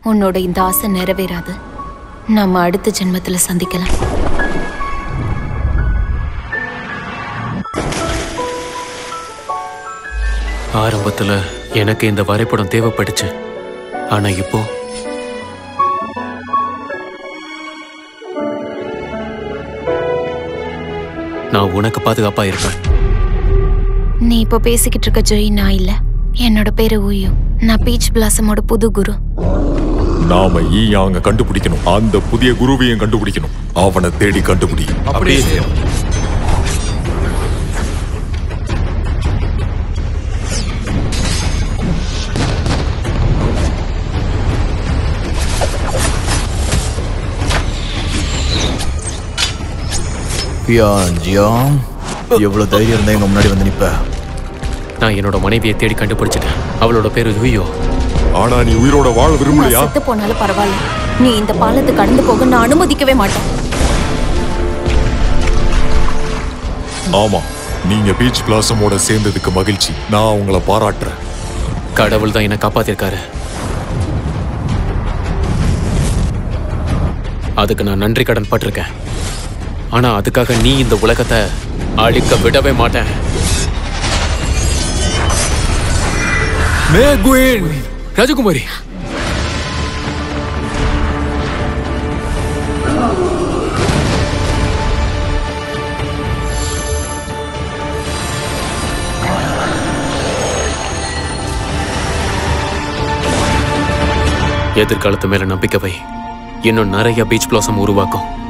உன்னோட இந்த ஆசை நிறைவேறாது நம்ம அடுத்த ஜென்மத்துல சந்திக்கலாம் ஆரம்பத்துல எனக்கு இந்த வரைபடம் தேவைப்பட்டுச்சு ஆனா இப்போ நான் உனக்கு பாதுகாப்பா இருப்பேன் நீ இப்போ பேசிக்கிட்டு இருக்க ஜெய் நான் இல்ல என்னோட பேரு ஊயு நான் பீச் பிளாசமோட புது குரு நாம ஈயாங்க கண்டுபிடிக்கணும் அந்த புதிய குருவையும் கண்டுபிடிக்கணும் அவனை தேடி கண்டுபிடி அப்படியே செய்யணும். பியான் ஜியாங் எவ்வளவு தைரியம் இருந்தா எங்க முன்னாடி வந்து நிப்ப நான் என்னோட மனைவியை தேடி கண்டுபிடிச்சிட்டேன் அவளோட பேரு லுயோ ஆனா நீ உயிரோட வாழ நான் விரும்பலையா செத்து போனாலும் பரவாயில்ல நீ இந்த பாலத்தை கடந்து போக நான் அனுமதிக்கவே மாட்டேன் ஆமா நீங்க பீச் பிளாசமோட சேர்ந்ததுக்கு மகிழ்ச்சி நான் உங்களை பாராட்டுறேன் கடவுள் தான் என்னை காப்பாத்திருக்காரு அதுக்கு நான் நன்றி கடன் பட்டிருக்கேன் ஆனா அதுக்காக நீ இந்த உலகத்தை அழிக்க விடவே மாட்டேன் மேகுயின் ராஜகுமாரி எதிர்காலத்து மேல நம்பிக்கை வை இன்னும் நிறைய பீச் பிளாசம் உருவாக்கும்